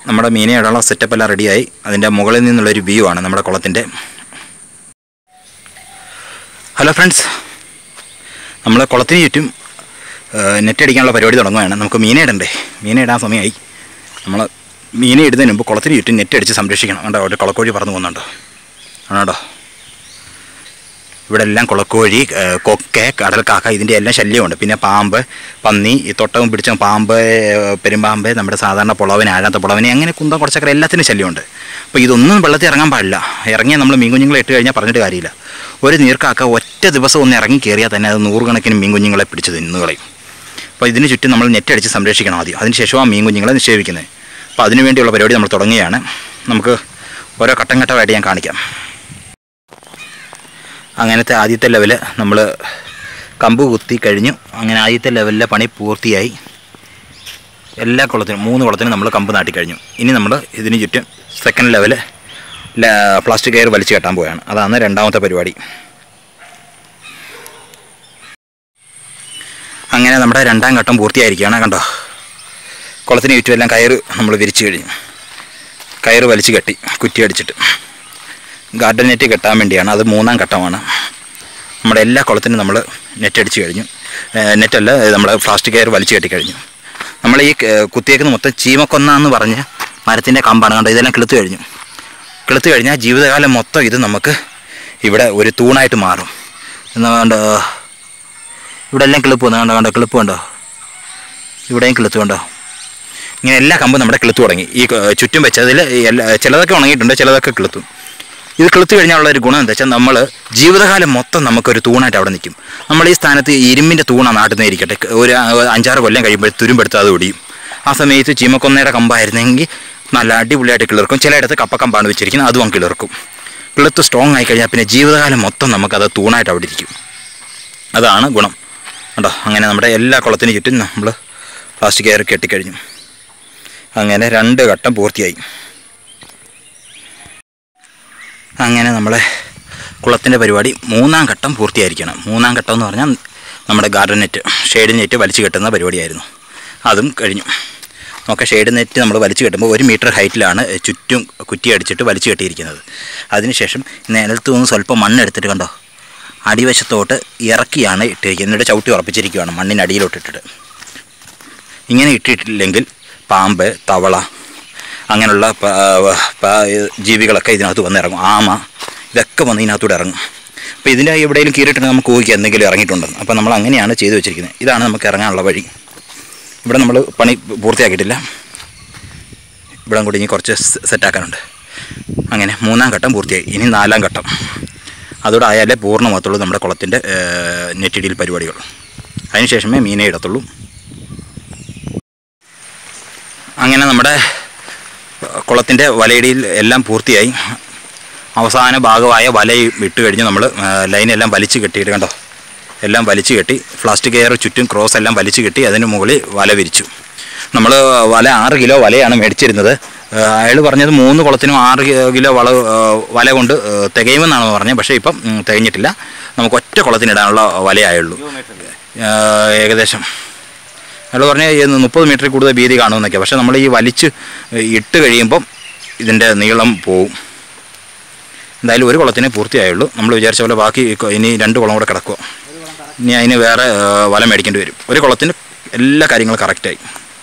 നമ്മുടെ മീനെ ഇടാനുള്ള സെറ്റപ്പ് എല്ലാം റെഡിയായി അതിൻ്റെ മുകളിൽ നിന്നുള്ളൊരു വ്യൂ ആണ് നമ്മുടെ കുളത്തിൻ്റെ ഹലോ ഫ്രണ്ട്സ് നമ്മൾ കുളത്തിന് ചുറ്റും നെറ്റ് അടിക്കാനുള്ള പരിപാടി തുടങ്ങുകയാണ് നമുക്ക് മീനെ ഇടണ്ടേ മീനെ ഇടാൻ സമയമായി നമ്മൾ മീനെ ഇടുന്നതിന് മുമ്പ് കുളത്തിന് ചുറ്റും നെറ്റ് അടിച്ച് സംരക്ഷിക്കണം കണ്ടോ ഒരു കുളക്കോഴി പറന്നു പോകുന്നുണ്ടോ ആണോട്ടോ ഇവിടെ എല്ലാം കുളക്കോഴി ഏഹ് കൊക്കെ കടൽക്കാക്ക ഇതിൻ്റെ എല്ലാം ശല്യമുണ്ട് പിന്നെ പാമ്പ് പന്നി ഈ തൊട്ടവും പിടിച്ച പാമ്പ് ഏഹ് പെരുമ്പാമ്പ് നമ്മുടെ സാധാരണ പുളവന് ആഴാത്ത പുളവന് അങ്ങനെ കുന്തം കുറച്ചൊക്കെ എല്ലാത്തിനും ശല്യമുണ്ട് അപ്പോൾ ഇതൊന്നും വെള്ളത്തിൽ ഇറങ്ങാൻ പാടില്ല ഇറങ്ങിയാൽ നമ്മൾ മീൻ കുഞ്ഞുങ്ങളെ ഇട്ട് കഴിഞ്ഞാൽ പറഞ്ഞിട്ട് കാര്യമില്ല ഒരു നീർക്കാക്ക ഒറ്റ ദിവസം ഒന്ന് ഇറങ്ങി കയറിയാൽ തന്നെ അത് നൂറുകണക്കിന് മീൻ കുഞ്ഞുങ്ങളെ പിടിച്ച് തിന്നുകളയും അപ്പോൾ ഇതിന് ചുറ്റും നമ്മൾ നെറ്റ് അടിച്ച് സംരക്ഷിക്കണം ആദ്യം അതിനുശേഷം ആ മീൻ കുഞ്ഞുങ്ങളെ നിക്ഷേപിക്കുന്നത് അപ്പോൾ അതിനു വേണ്ടിയുള്ള പരിപാടി നമ്മൾ തുടങ്ങുകയാണ് നമുക്ക് ഓരോ ഘട്ടം ഘട്ടമായിട്ട് ഞാൻ കാണിക്കാം അങ്ങനത്തെ ആദ്യത്തെ ലെവല് നമ്മൾ കമ്പ് കുത്തി കഴിഞ്ഞു അങ്ങനെ ആദ്യത്തെ ലെവലിലെ പണി പൂർത്തിയായി എല്ലാ കുളത്തിനും മൂന്ന് കുളത്തിനും നമ്മൾ കമ്പ് നാട്ടി കഴിഞ്ഞു ഇനി നമ്മൾ ഇതിന് ചുറ്റും സെക്കൻഡ് ലെവല് പ്ലാസ്റ്റിക് കയർ വലിച്ചു കെട്ടാൻ പോവുകയാണ് അതാണ് രണ്ടാമത്തെ പരിപാടി അങ്ങനെ നമ്മുടെ രണ്ടാം ഘട്ടം പൂർത്തിയായിരിക്കുകയാണ് കണ്ടോ കുളത്തിന് ചുറ്റുമെല്ലാം കയറ് നമ്മൾ വിരിച്ചു കഴിഞ്ഞു കയറ് വലിച്ചു കെട്ടി കുറ്റി അടിച്ചിട്ട് ഗാർഡൻ നെറ്റ് കെട്ടാൻ വേണ്ടിയാണ് അത് മൂന്നാം ഘട്ടമാണ് നമ്മുടെ എല്ലാ കുളത്തിനും നമ്മൾ നെറ്റ് അടിച്ചു കഴിഞ്ഞു ഏഹ് നെറ്റല്ല നമ്മൾ പ്ലാസ്റ്റിക് കയർ വലിച്ചു കെട്ടി കഴിഞ്ഞു നമ്മൾ ഈ ഏഹ് കുത്തിയേക്കുന്ന മൊത്തം ചീമക്കൊന്ന എന്ന് പറഞ്ഞ് മരത്തിൻ്റെ കമ്പാണ് കണ്ടോ ഇതെല്ലാം കിളുത്ത് കഴിഞ്ഞു കിളുത്ത് കഴിഞ്ഞാൽ ജീവിതകാലം മൊത്തം ഇത് നമുക്ക് ഇവിടെ ഒരു തൂണായിട്ട് മാറും എന്നാ കണ്ടോ ഇവിടെ എല്ലാം കിളിപ്പ് വന്നു കണ്ടോ കണ്ടോ കിളിപ്പ് കണ്ടോ ഇവിടെയും കിളുത്ത് കണ്ടോ ഇങ്ങനെ എല്ലാ കമ്പും നമ്മുടെ കിളുത്ത് തുടങ്ങി ഈ ഏഹ് ചുറ്റും വെച്ചതിൽ എല്ലാ ചിലതൊക്കെ ഉണങ്ങിയിട്ടുണ്ട് ചിലതൊക്കെ കിളുത്തും ഇത് കിളുത്ത് കഴിഞ്ഞാലുള്ള ഒരു ഗുണം എന്താ വെച്ചാൽ നമ്മൾ ജീവിതകാലം മൊത്തം നമുക്കൊരു തൂണായിട്ട് അവിടെ നിൽക്കും നമ്മൾ ഈ സ്ഥാനത്ത് ഇരുമ്പിൻ്റെ തൂണാണ് നാട്ടുന്ന ഇരിക്കട്ടെ ഒരു ആ- അഞ്ചാറ് കൊല്ലം കഴിയുമ്പോൾ തുരുമ്പെടുത്ത് അത് ഒടിയും ആ സമയത്ത് ചീമക്കൊന്നയുടെ കമ്പായിരുന്നെങ്കിൽ നല്ല അടിപൊളിയായിട്ട് കിളിർക്കും ചിലയിടത്ത് കപ്പക്കമ്പാണ് വെച്ചിരിക്കുന്നത് അതും കിളിർക്കും കിളുത്ത് സ്ട്രോങ് ആയി കഴിഞ്ഞാൽ പിന്നെ ജീവിതകാലം മൊത്തം നമുക്കത് തൂണായിട്ട് അവിടെ ഇരിക്കും അതാണ് ഗുണം കണ്ടോ അങ്ങനെ നമ്മുടെ എല്ലാ കുളത്തിനും ചുറ്റും നമ്മൾ പ്ലാസ്റ്റിക് കയറി കെട്ടിക്കഴിഞ്ഞു അങ്ങനെ രണ്ട് ഘട്ടം പൂർത്തിയായി അങ്ങനെ നമ്മളെ കുളത്തിൻ്റെ പരിപാടി മൂന്നാം ഘട്ടം പൂർത്തിയായിരിക്കണം മൂന്നാം ഘട്ടം എന്ന് പറഞ്ഞാൽ നമ്മുടെ ഗാർഡൻ നെറ്റ് ഷെയ്ഡ് നെറ്റ് വലിച്ചു കെട്ടുന്ന പരിപാടിയായിരുന്നു അതും കഴിഞ്ഞു നോക്കാം ഷെയ്ഡ് നെറ്റ് നമ്മൾ വലിച്ചു കെട്ടുമ്പോൾ ഒരു മീറ്റർ ഹൈറ്റിലാണ് ചുറ്റും കുറ്റി അടിച്ചിട്ട് വലിച്ചു കെട്ടിയിരിക്കുന്നത് അതിനുശേഷം നിലത്ത് നിന്ന് സ്വല്പം മണ്ണെടുത്തിട്ട് കണ്ടോ അടിവശത്തോട്ട് ഇറക്കിയാണ് ഇട്ടിരിക്കുന്നത് എന്നിട്ട് ചവിട്ടി ഉറപ്പിച്ചിരിക്കുകയാണ് മണ്ണിനടിയിലോട്ടിട്ടിട്ട് ഇങ്ങനെ ഇട്ടിട്ടില്ലെങ്കിൽ പാമ്പ് തവള അങ്ങനെയുള്ള പ- പ- ജീവികളൊക്കെ ഇതിനകത്ത് വന്നിറങ്ങും ആമ ഇതൊക്കെ വന്ന് ഇതിനകത്തൂടെ ഇറങ്ങും അപ്പോൾ ഇതിൻ്റെ എവിടെയെങ്കിലും കീറിയിട്ടുണ്ടെങ്കിൽ നമുക്ക് ഊഹിക്കുക എന്തെങ്കിലും ഇറങ്ങിയിട്ടുണ്ടെന്ന് അപ്പോൾ നമ്മൾ അങ്ങനെയാണ് ചെയ്തു വെച്ചിരിക്കുന്നത് ഇതാണ് നമുക്ക് ഇറങ്ങാനുള്ള വഴി ഇവിടെ നമ്മൾ പണി പൂർത്തിയാക്കിയിട്ടില്ല ഇവിടെ കൂടി ഇനി കുറച്ച് സെ- സെറ്റാക്കാനുണ്ട് അങ്ങനെ മൂന്നാം ഘട്ടം പൂർത്തിയായി ഇനി നാലാം ഘട്ടം അതോടെ ആയാലേ പൂർണ്ണമാകത്തുള്ളൂ നമ്മുടെ കുളത്തിൻ്റെ നെറ്റിടിയിൽ പരിപാടികൾ അതിനുശേഷമേ മീനെ ഇടത്തുള്ളൂ അങ്ങനെ നമ്മുടെ കുളത്തിൻ്റെ വലയിടിയിൽ എല്ലാം പൂർത്തിയായി അവസാന ഭാഗമായ വല ഇട്ട് കഴിഞ്ഞ് നമ്മൾ ലൈനെല്ലാം വലിച്ചു കെട്ടിയിട്ട് കണ്ടോ എല്ലാം വലിച്ചു കെട്ടി പ്ലാസ്റ്റിക് എയർ ചുറ്റും ക്രോസ് എല്ലാം വലിച്ചു കെട്ടി അതിന് മുകളിൽ വല വിരിച്ചു നമ്മൾ വല ആറ് കിലോ വലയാണ് മേടിച്ചിരുന്നത് അയാൾ പറഞ്ഞത് മൂന്ന് കുളത്തിനും ആറ് കി- കിലോ വള ആ, വല കൊണ്ട് ആ, തികയുമെന്നാണ് പറഞ്ഞത് പക്ഷേ ഇപ്പം ഉം, തികഞ്ഞിട്ടില്ല നമുക്ക് ഒറ്റ കുളത്തിനിടാനുള്ള വലയായുള്ളൂ ആ, ഏകദേശം അയാൾ പറഞ്ഞ മുപ്പത് മീറ്ററിൽ കൂടുതൽ വീതി കാണുമെന്നൊക്കെ പക്ഷേ നമ്മൾ ഈ വലിച്ച് ഇട്ട് കഴിയുമ്പം ഇതിൻ്റെ നീളം പോവും എന്തായാലും ഒരു കുളത്തിനെ പൂർത്തിയായുള്ളൂ നമ്മൾ വിചാരിച്ച പോലെ ബാക്കി കൊ- ഇനി രണ്ട് കുളം കൂടെ കിടക്കുക ഇനി അതിന് വേറെ ആ, വല മേടിക്കേണ്ടി വരും ഒരു കുളത്തിന് എല്ലാ കാര്യങ്ങളും കറക്റ്റായി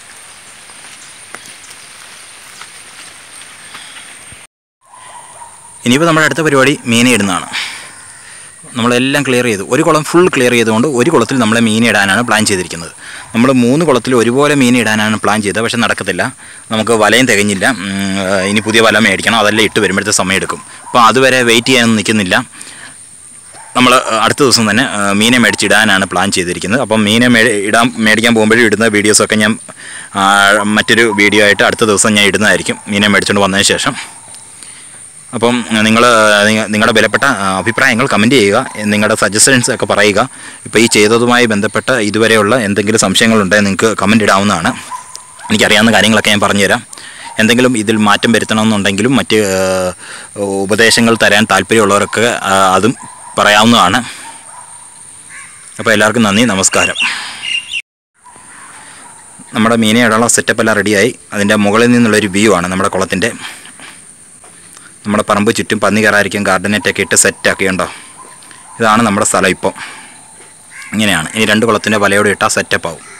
ഇനിയിപ്പോൾ നമ്മുടെ അടുത്ത പരിപാടി മീനെ ഇടുന്നതാണ് നമ്മളെല്ലാം ക്ലിയർ ചെയ്തു ഒരു കുളം ഫുൾ ക്ലിയർ ചെയ്തുകൊണ്ട് ഒരു കുളത്തിൽ നമ്മളെ മീനെ ഇടാനാണ് പ്ലാൻ ചെയ്തിരിക്കുന്നത് നമ്മൾ മൂന്ന് കുളത്തിൽ ഒരുപോലെ മീനെ ഇടാനാണ് പ്ലാൻ ചെയ്തത് പക്ഷെ നടക്കത്തില്ല നമുക്ക് വലയും തികഞ്ഞില്ല ഉം, ഇനി പുതിയ വല മേടിക്കണം അതെല്ലാം ഇട്ട് വരുമ്പോഴത്തെ സമയം എടുക്കും അപ്പോൾ അതുവരെ വെയിറ്റ് ചെയ്യാനൊന്നും നിൽക്കുന്നില്ല നമ്മൾ അടുത്ത ദിവസം തന്നെ ആ, മീനെ മേടിച്ചിടാനാണ് പ്ലാൻ ചെയ്തിരിക്കുന്നത് അപ്പം മീനെ മേ ഇടാൻ മേടിക്കാൻ പോകുമ്പോഴും ഇടുന്ന വീഡിയോസൊക്കെ ഞാൻ ആ, മറ്റൊരു വീഡിയോ ആയിട്ട് അടുത്ത ദിവസം ഞാൻ ഇടുന്നതായിരിക്കും മീനെ മേടിച്ചുകൊണ്ട് വന്നതിന് ശേഷം അപ്പം നിങ്ങൾ നിങ്ങളുടെ വിലപ്പെട്ട ആ, അഭിപ്രായങ്ങൾ കമൻറ്റ് ചെയ്യുക നിങ്ങളുടെ സജഷൻസ് ഒക്കെ പറയുക ഇപ്പോൾ ഈ ചെയ്തതുമായി ബന്ധപ്പെട്ട ഇതുവരെയുള്ള എന്തെങ്കിലും സംശയങ്ങളുണ്ടെങ്കിൽ നിങ്ങൾക്ക് കമൻറ്റ് ഇടാവുന്നതാണ് എനിക്കറിയാവുന്ന കാര്യങ്ങളൊക്കെ ഞാൻ പറഞ്ഞുതരാം എന്തെങ്കിലും ഇതിൽ മാറ്റം വരുത്തണമെന്നുണ്ടെങ്കിലും മറ്റ് ആ, ഉപദേശങ്ങൾ തരാൻ താല്പര്യമുള്ളവരൊക്കെ ആ, അതും പറയാവുന്നതാണ് അപ്പോൾ എല്ലാവർക്കും നന്ദി നമസ്കാരം നമ്മുടെ മീനെ ഇടാനുള്ള സെറ്റപ്പ് എല്ലാം റെഡിയായി അതിൻ്റെ മുകളിൽ നിന്നുള്ളൊരു വ്യൂ ആണ് നമ്മുടെ കുളത്തിൻ്റെ നമ്മുടെ പറമ്പ് ചുറ്റും പന്നി കയറാതിരിക്കാൻ ഗാർഡനറ്റൊക്കെ ഇട്ട് സെറ്റാക്കി ഉണ്ടോ ഇതാണ് നമ്മുടെ സ്ഥലം ഇപ്പോൾ ഇങ്ങനെയാണ് ഇനി രണ്ട് കുളത്തിൻ്റെ വലയോടെ ഇട്ടാൽ സെറ്റപ്പ് ആവും